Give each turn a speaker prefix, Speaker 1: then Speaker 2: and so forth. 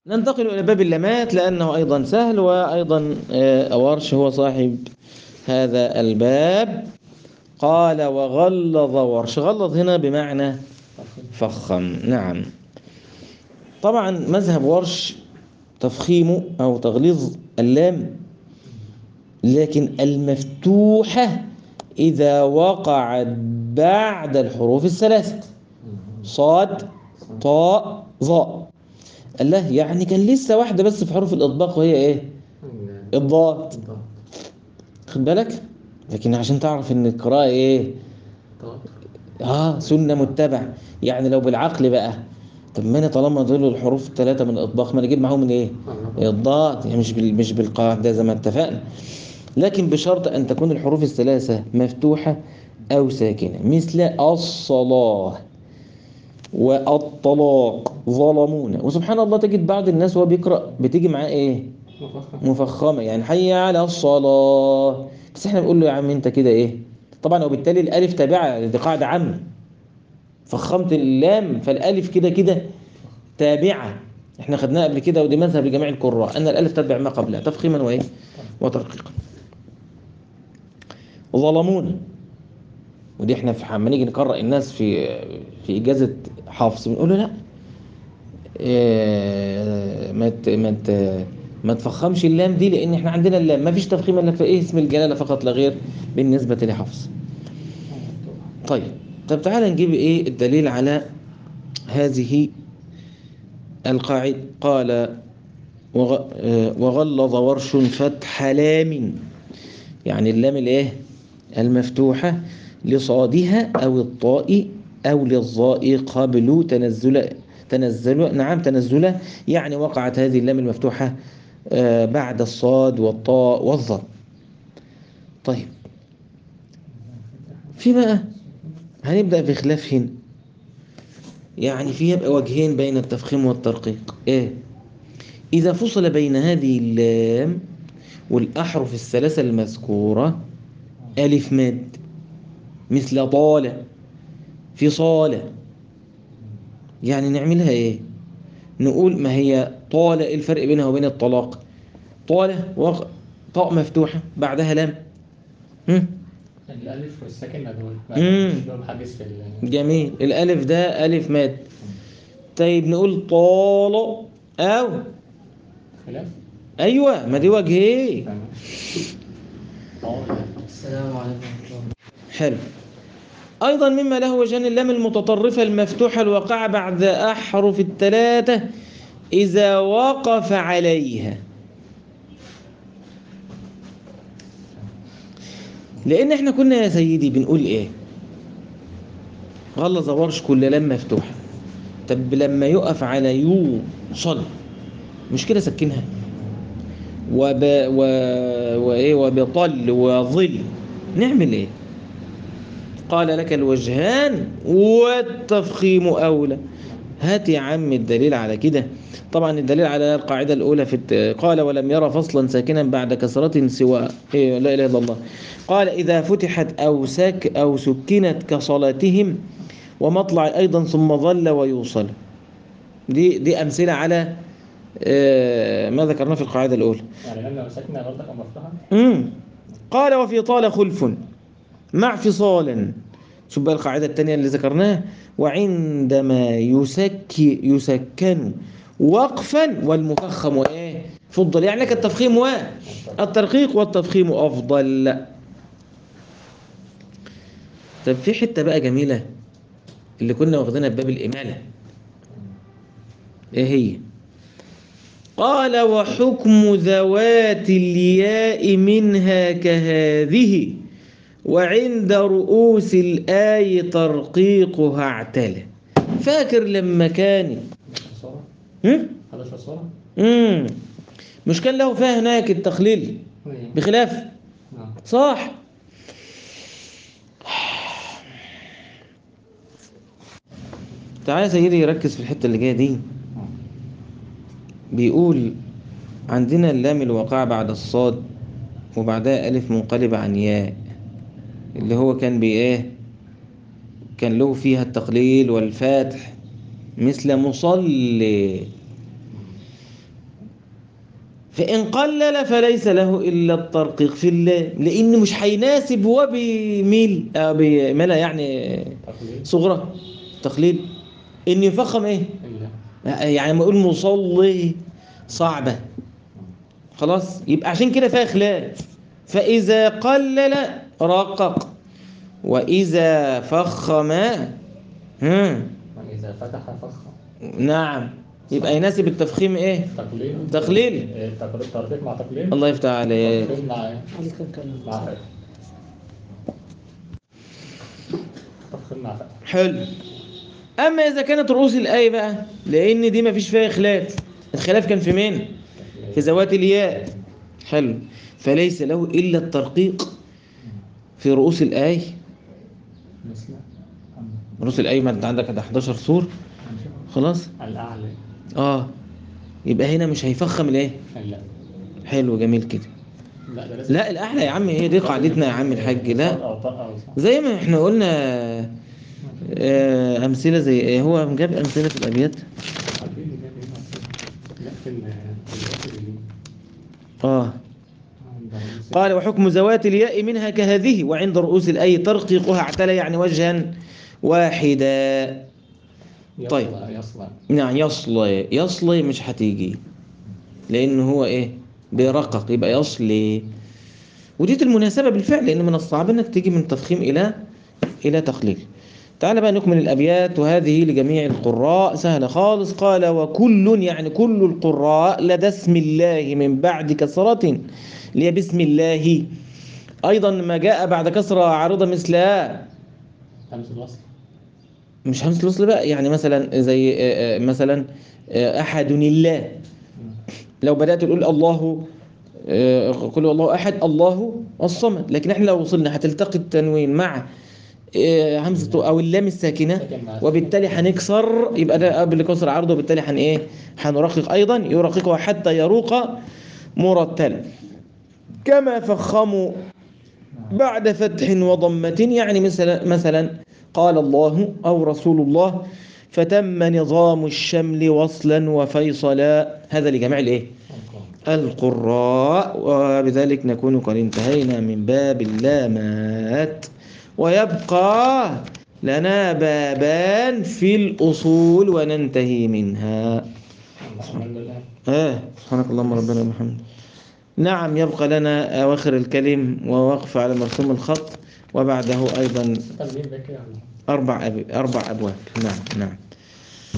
Speaker 1: ننتقل إلى باب اللمات لأنه أيضا سهل وأيضا آه، ورش هو صاحب هذا الباب قال وغلظ ورش غلظ هنا بمعنى فخم نعم طبعا مذهب ورش تفخيمه أو تغليظ اللام لكن المفتوحة إذا وقعت بعد الحروف الثلاثة صاد طاء ظاء قال له يعني كان لسه واحدة بس في حروف الإطباق وهي إيه؟ الضاد خد بالك؟ لكن عشان تعرف إن القراءة إيه؟ آه سنة متبع يعني لو بالعقل بقى طب ما أنا طالما دول الحروف الثلاثة من الإطباق ما أنا أجيب معاهم من إيه؟ الضاد يعني مش بال... مش بالقاعدة زي ما اتفقنا لكن بشرط أن تكون الحروف الثلاثة مفتوحة أو ساكنة مثل الصلاة والطلاق ظلمونا وسبحان الله تجد بعض الناس وهو بيقرأ بتيجي معاه ايه مفخمة يعني حي على الصلاة بس احنا بنقول له يا عم انت كده ايه طبعا وبالتالي الالف تابعة دي قاعدة عامة فخمت اللام فالالف كده كده تابعة احنا خدناها قبل كده ودي مذهب لجميع القراء ان الالف تتبع ما قبلها تفخيما وايه وترقيقا ظلمونا ودي احنا في لما نيجي نقرأ الناس في في اجازه حفظ بنقول له لا إيه ما ت- ما ت- ما تفخمش اللام دي لان احنا عندنا اللام ما فيش تفخيم الا في ايه اسم الجلاله فقط لا غير بالنسبه لحفظ طيب طب تعالى نجيب ايه الدليل على هذه القاعده قال وغ- آه، وغلظ ورش فتح لام يعني اللام الايه المفتوحة لصادها أو الطاء أو للظاء قبل تنزل تنزل نعم تنزل يعني وقعت هذه اللام المفتوحة آه، بعد الصاد والطاء والظاء طيب في بقى هنبدأ في خلاف هنا يعني في يبقى وجهين بين التفخيم والترقيق ايه إذا فصل بين هذه اللام والأحرف الثلاثة المذكورة ألف ماد مثل طالة في صالة يعني نعملها إيه نقول ما هي طالة إيه الفرق بينها وبين الطلاق طالة وق... طاء مفتوحة بعدها لام هم؟
Speaker 2: الألف والساكن دول
Speaker 1: مم.
Speaker 2: دول حديث في ال-
Speaker 1: جميل الألف ده ألف ماد طيب نقول طال أو
Speaker 2: خلاف
Speaker 1: أيوة ما دي وجهين
Speaker 2: تمام. طالع.
Speaker 3: السلام عليكم ورحمة الله
Speaker 1: حلو أيضا مما له وجهان اللام المتطرفة المفتوحة الواقعة بعد أحرف الثلاثة إذا وقف عليها لأن احنا كنا يا سيدي بنقول إيه غلظ ورش كل لام مفتوحة طب لما يقف على يوصل مش كده سكنها وب... و... وإيه وبطل وظل نعمل إيه قال لك الوجهان والتفخيم أولى هات يا عم الدليل على كده طبعا الدليل على القاعدة الأولى في الت... قال ولم يرى فصلا ساكنا بعد كسرة سوى إيه لا إله إلا الله قال إذا فتحت أو سك أو سكنت كصلاتهم ومطلع أيضا ثم ظل ويوصل دي دي أمثلة على آه، ما ذكرناه في القاعدة الأولى
Speaker 2: يعني لما مسكنا برضك أو مفتوحة
Speaker 1: مم. قال وفي طال خلف مع فصال شوف بقى القاعدة الثانية اللي ذكرناها وعندما يسكي يسكن وقفا والمفخم ايه فضل يعني لك التفخيم والترقيق والتفخيم افضل طب في حتة بقى جميلة اللي كنا واخدينها بباب الإمالة ايه هي قال وحكم ذوات الياء منها كهذه وعند رؤوس الآي ترقيقها اعتلى فاكر لما كان
Speaker 2: الصورة
Speaker 1: هم؟
Speaker 2: 11 صورة
Speaker 1: مم. مش كان له فيها هناك التخليل بخلاف
Speaker 2: نعم
Speaker 1: صح تعالى يا سيدي ركز في الحتة اللي جاية دي بيقول عندنا اللام الواقعة بعد الصاد وبعدها ألف منقلبة عن ياء اللي هو كان بإيه كان له فيها التقليل والفتح مثل مصلي فإن قلل فليس له إلا الترقيق في اللام لأن مش هيناسب هو بميل آه بملا يعني
Speaker 2: تقليد
Speaker 1: صغرى تقليد إن يفخم إيه
Speaker 2: إلا
Speaker 1: يعني لما أقول مصلي صعبة خلاص يبقى عشان كده فيها خلاف فإذا قلل رقق وإذا فخم هم
Speaker 2: وإذا فتح فخم
Speaker 1: نعم يبقى يناسب التفخيم إيه
Speaker 2: تقليد
Speaker 1: تقليل.
Speaker 2: إيه، تقليد ترقيق مع تقليد
Speaker 1: الله يفتح عليك
Speaker 2: تقليد مع إيه؟
Speaker 3: عليك الكلام
Speaker 2: مع فتح تفخيم مع فتح
Speaker 1: حلو أما إذا كانت رؤوس الآية بقى لأن دي مفيش فيها خلاف الخلاف كان في مين في ذوات الياء حلو فليس له إلا الترقيق في رؤوس الآية
Speaker 2: مثل
Speaker 1: رؤوس الآية ما أنت عندك 11 سور خلاص
Speaker 2: الأعلى
Speaker 1: آه يبقى هنا مش هيفخم الإيه
Speaker 2: لا
Speaker 1: حلو جميل كده
Speaker 2: لا ده لازم
Speaker 1: لا الأحلى يا عم هي دي قاعدتنا يا عم الحاج لا
Speaker 2: أو طاء أو صح.
Speaker 1: زي ما احنا قلنا آه، أمثلة زي إيه هو جاب أمثلة في الأبيات
Speaker 2: عارفين اللي جاب هنا أصلاً. لا في ال- في الوقت اللي
Speaker 1: آه
Speaker 2: عند رئيس-
Speaker 1: قال وحكم ذوات الياء منها كهذه وعند رؤوس الأي ترقيقها اعتلى يعني وجها واحدا طيب.
Speaker 2: يصلى يصلى
Speaker 1: نعم يصلي يصلي مش هتيجي لأن هو إيه بيرقق يبقى يصلي ودي المناسبة بالفعل لأن من الصعب أنك تيجي من تفخيم إلى إلى تقليل تعال بقى نكمل الأبيات وهذه لجميع القراء سهلة خالص قال وكل يعني كل القراء لدى اسم الله من بعد كسرة اللي هي بسم الله أيضا ما جاء بعد كسرة عارضة مثلها
Speaker 2: همس الوصل
Speaker 1: مش همس الوصل بقى يعني مثلا زي آه، آه، مثلا آه، أحد الله لو بدأت تقول الله آه، قل هو الله أحد الله الصمد لكن احنا لو وصلنا هتلتقي التنوين مع آه، همزة أو اللام الساكنة
Speaker 2: ساكن مع
Speaker 1: وبالتالي هنكسر يبقى ده قبل كسر عرضه وبالتالي هن ايه هنرقق أيضا يرققها حتى يروق مرتلا كما فخموا بعد فتح وضمة يعني مثلا مثلا قال الله أو رسول الله فتم نظام الشمل وصلا وفيصلا هذا لجميع الايه القراء وبذلك نكون قد انتهينا من باب اللامات ويبقى لنا بابان في الأصول وننتهي منها
Speaker 2: الحمد لله
Speaker 1: آه سبحانك اللهم ربنا وبحمدك نعم يبقى لنا أواخر الكلم ووقف على مرسوم الخط وبعده أيضا
Speaker 2: تمرين ده كده
Speaker 1: أربع أب... أربع أبواب نعم نعم